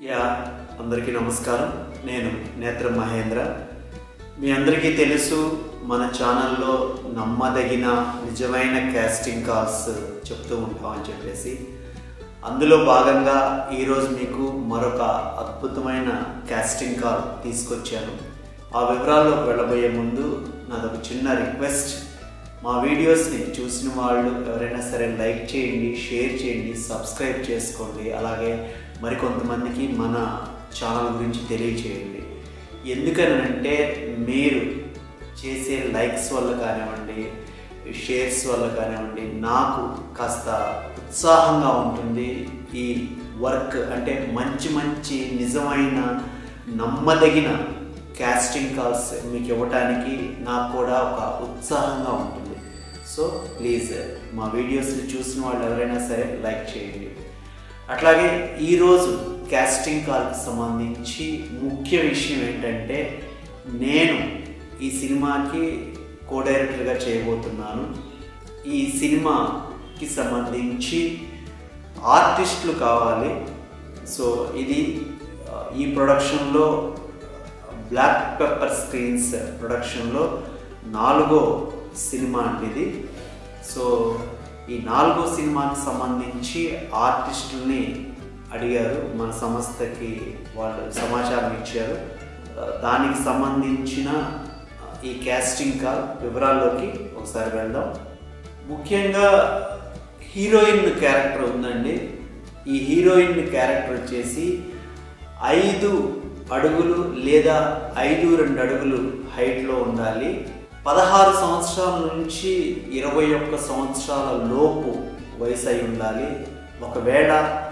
yeah అందరికీ నమస్కారం నేను నేత్ర మహేంద్ర మీ అందరికీ తెలుసు మన ఛానల్లో నమ్మదగిన నిజమైన క్యాస్టింగ్ కాల్స్ చెప్తూ ఉంటామని చెప్పేసి అందులో భాగంగా ఈరోజు మీకు మరొక అద్భుతమైన క్యాస్టింగ్ కాల్ తీసుకొచ్చాను ఆ వివరాల్లోకి వెళ్ళబోయే ముందు నాదొక చిన్న రిక్వెస్ట్ మా వీడియోస్ని చూసిన వాళ్ళు ఎవరైనా సరే లైక్ చేయండి షేర్ చేయండి సబ్స్క్రైబ్ చేసుకోండి అలాగే మరికొంతమందికి మన ఛానల్ గురించి తెలియచేయండి ఎందుకనంటే మీరు చేసే లైక్స్ వల్ల కానివ్వండి షేర్స్ వల్ల కానివ్వండి నాకు కాస్త ఉత్సాహంగా ఉంటుంది ఈ వర్క్ అంటే మంచి మంచి నిజమైన నమ్మదగిన క్యాస్టింగ్ కాల్స్ మీకు ఇవ్వటానికి నాకు కూడా ఒక ఉత్సాహంగా ఉంటుంది సో ప్లీజ్ మా వీడియోస్ని చూసిన వాళ్ళు ఎవరైనా సరే లైక్ చేయండి అట్లాగే ఈరోజు క్యాస్టింగ్ కాల్కి సంబంధించి ముఖ్య విషయం ఏంటంటే నేను ఈ సినిమాకి కో డైరెక్టర్గా చేయబోతున్నాను ఈ సినిమాకి సంబంధించి ఆర్టిస్టులు కావాలి సో ఇది ఆ, ఈ ప్రొడక్షన్లో బ్లాక్ పెప్పర్ స్క్రీన్స్ ప్రొడక్షన్లో నాలుగో సినిమా అండి ఇది సో ఈ నాలుగో సినిమాకి సంబంధించి ఆర్టిస్టుల్ని అడిగారు మన సంస్థకి వాళ్ళు సమాచారం ఇచ్చారు ఆ, దానికి సంబంధించిన ఆ, ఈ క్యాస్టింగ్ కాల్ వివరాల్లోకి ఒకసారి వెళ్దాం ముఖ్యంగా హీరోయిన్ క్యారెక్టర్ ఉందండి ఈ హీరోయిన్ క్యారెక్టర్ వచ్చేసి ఐదు అడుగులు లేదా ఐదు రెండు అడుగులు హైట్లో ఉండాలి పదహారు సంవత్సరాల నుంచి ఇరవై ఒక్క సంవత్సరాల లోపు వయసు అయి ఉండాలి ఒకవేళ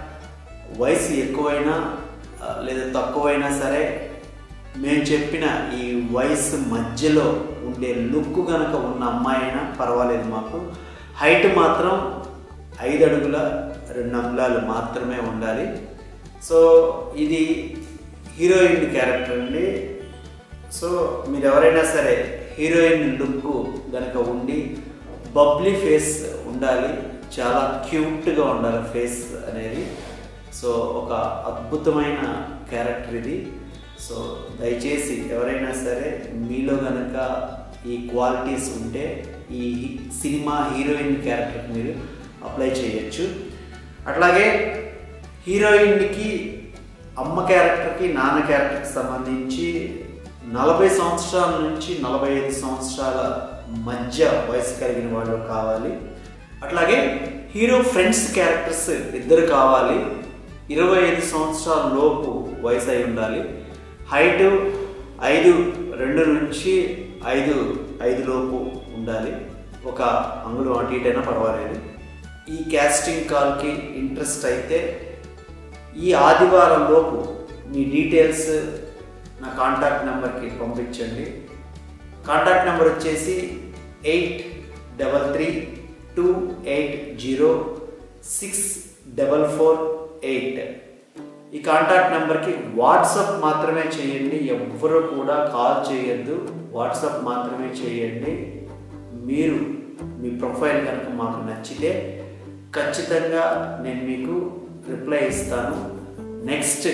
వయసు ఎక్కువైనా ఆ, లేదా తక్కువైనా సరే మేము చెప్పిన ఈ వయసు మధ్యలో ఉండే లుక్ గనక ఉన్న అమ్మాయి అయినా పర్వాలేదు మాకు హైట్ మాత్రం ఐదు అడుగుల రెండు అంగుళాలు మాత్రమే ఉండాలి సో ఇది హీరోయిన్ క్యారెక్టర్ అండి సో మీరు ఎవరైనా సరే హీరోయిన్ లుక్ గనక ఉండి బబ్లీ ఫేస్ ఉండాలి చాలా క్యూట్గా ఉండాలి ఫేస్ అనేది సో ఒక అద్భుతమైన క్యారెక్టర్ ఇది సో దయచేసి ఎవరైనా సరే మీలో గనక ఈ క్వాలిటీస్ ఉంటే ఈ సినిమా హీరోయిన్ క్యారెక్టర్ మీరు అప్లై చేయొచ్చు అట్లాగే హీరోయిన్కి అమ్మ క్యారెక్టర్కి నాన్న క్యారెక్టర్కి సంబంధించి నలభై సంవత్సరాల నుంచి నలభై ఐదు సంవత్సరాల మధ్య వయసు కలిగిన వాళ్ళు కావాలి అట్లాగే హీరో ఫ్రెండ్స్ క్యారెక్టర్స్ ఇద్దరు కావాలి ఇరవై ఐదు సంవత్సరాల లోపు వయసు అయి ఉండాలి హైట్ ఐదు రెండు నుంచి ఐదు ఐదు లోపు ఉండాలి ఒక అంగుళం అటు ఇటైనా పర్వాలేదు ఈ క్యాస్టింగ్ కాల్కి ఇంట్రెస్ట్ అయితే ఈ ఆదివారం లోపు మీ డీటెయిల్స్ నా కాంటాక్ట్ నెంబర్కి పంపించండి కాంటాక్ట్ నెంబర్ వచ్చేసి eight double three two eight zero six double four eight ఈ కాంటాక్ట్ నెంబర్కి వాట్సాప్ మాత్రమే చేయండి ఎవ్వరూ కూడా కాల్ చేయొద్దు వాట్సాప్ మాత్రమే చేయండి మీరు మీ ప్రొఫైల్ కనుక మాకు నచ్చితే ఖచ్చితంగా నేను మీకు రిప్లై ఇస్తాను నెక్స్ట్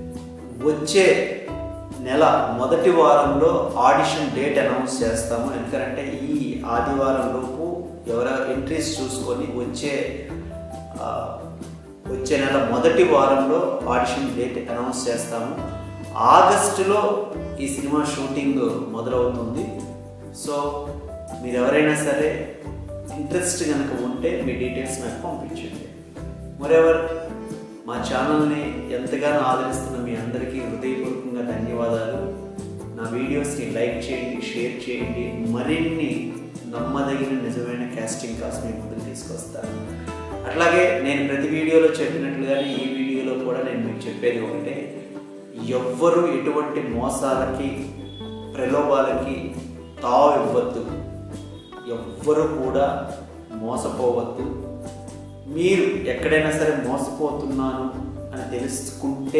వచ్చే నెల మొదటి వారంలో ఆడిషన్ డేట్ అనౌన్స్ చేస్తాము ఎందుకంటే ఈ ఆదివారం లోపు ఎవరో ఎంట్రీస్ చూసుకొని వచ్చే ఆ, వచ్చే నెల మొదటి వారంలో ఆడిషన్ డేట్ అనౌన్స్ చేస్తాము ఆగస్టులో ఈ సినిమా షూటింగ్ మొదలవుతుంది సో మీరు ఎవరైనా సరే ఇంట్రెస్ట్ కనుక ఉంటే మీ డీటెయిల్స్ నాకు పంపించండి మరెవర్ మా ఛానల్ని ఎంతగానో ఆదరిస్తున్న మీ అందరికీ హృదయపూర్వకంగా ధన్యవాదాలు నా వీడియోస్ని లైక్ చేయండి షేర్ చేయండి మరిన్ని నమ్మదగిన నిజమైన క్యాస్టింగ్ కాల్స్ మీ ముందుకు తీసుకొస్తాను అట్లాగే నేను ప్రతి వీడియోలో చెప్పినట్లుగానే ఈ వీడియోలో కూడా నేను మీకు చెప్పేది ఒకటే ఎవ్వరూ ఎటువంటి మోసాలకి ప్రలోభాలకి తావు ఇవ్వద్దు ఎవ్వరూ కూడా మోసపోవద్దు మీరు ఎక్కడైనా సరే మోసపోతున్నాను అని తెలుసుకుంటే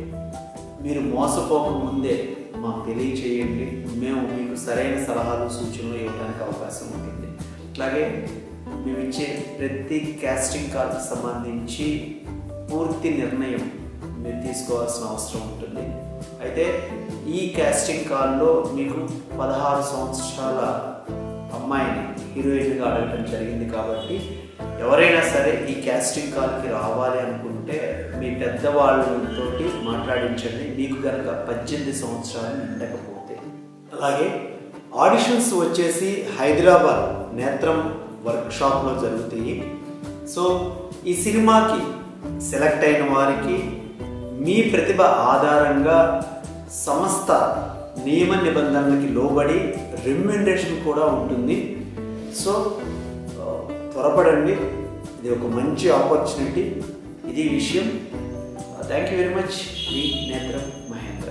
మీరు మోసపోకముందే మాకు తెలియచేయండి మేము మీకు సరైన సలహాలు సూచనలు ఇవ్వడానికి అవకాశం ఉంటుంది అలాగే మేము ఇచ్చే ప్రతి క్యాస్టింగ్ కాల్కి సంబంధించి పూర్తి నిర్ణయం మీరు తీసుకోవాల్సిన అవసరం ఉంటుంది అయితే ఈ కాస్టింగ్ కాల్లో మీకు పదహారు సంవత్సరాల అమ్మాయిని హీరోయిన్గా అడగటం జరిగింది కాబట్టి ఎవరైనా సరే ఈ కాస్టింగ్ కాల్కి రావాలి అనుకుంటే మీ పెద్దవాళ్ళతోటి మాట్లాడించండి మీకు కనుక పద్దెనిమిది సంవత్సరాలు నిండకపోతే అలాగే ఆడిషన్స్ వచ్చేసి హైదరాబాద్ నేత్రం వర్క్షాప్లో జరుగుతాయి సో ఈ సినిమాకి సెలెక్ట్ అయిన వారికి మీ ప్రతిభ ఆధారంగా సంస్థ నియమ నిబంధనలకి లోబడి రెమ్యునరేషన్ కూడా ఉంటుంది సో ఆ, త్వరపడండి ఇది ఒక మంచి ఆపర్చునిటీ ఇది విషయం థ్యాంక్ యూ వెరీ మచ్ మీ నేత్రం మహేంద్ర